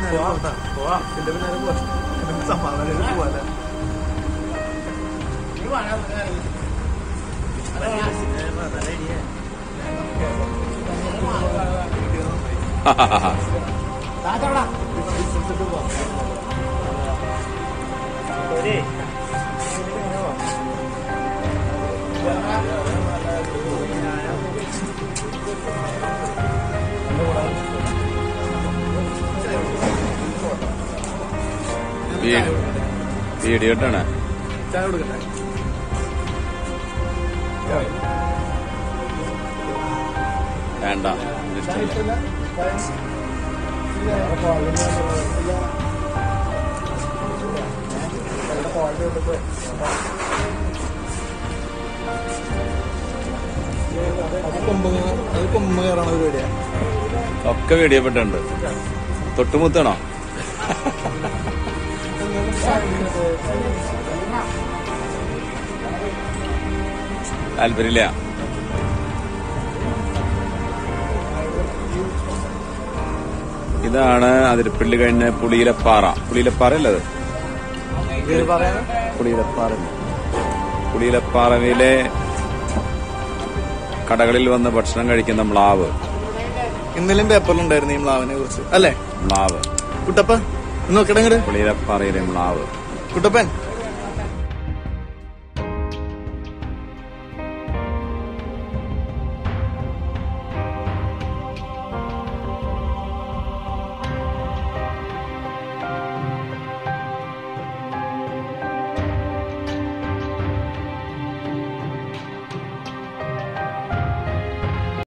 പിന്നാലെ പോകണ്ട എന്റെ പിന്നാലെ പോവാ സമാധാനം പോവാല്ലേ വീഡിയോ ഇട്ടാണ് ചായ കൊടുക്കട്ടെ വേണ്ട ഇഷ്ടമില്ല. അത് കൊമ്പ് അത് കൊമ്പ് കയറണ പരിപാടിയാ ഒക്കെ വീഡിയോ പെട്ടുണ്ട് തൊട്ടുമുത്തണോ താല്പര്യമില്ല ഇതാണ് അതിരപ്പള്ളി കഴിഞ്ഞ പുളിയിലപ്പാറ പുളിയിലപ്പാറ അല്ലത് ഇത് പറയാൻ പുളിയിലപ്പാറ പുളിയിലപ്പാറയിലെ കടകളിൽ വന്ന് ഭക്ഷണം കഴിക്കുന്ന മ്ലാവ് ഇന്നലെയും പേപ്പറിലുണ്ടായിരുന്നു ഈ മ്ലാവിനെ കുറിച്ച് അല്ലേ മ്ലാവ് കുട്ടപ്പ നോക്കട്ടെ ഇങ്ങട് പുളിയിലപ്പാറയിലെ മ്ലാവ് കുട്ടപ്പൻ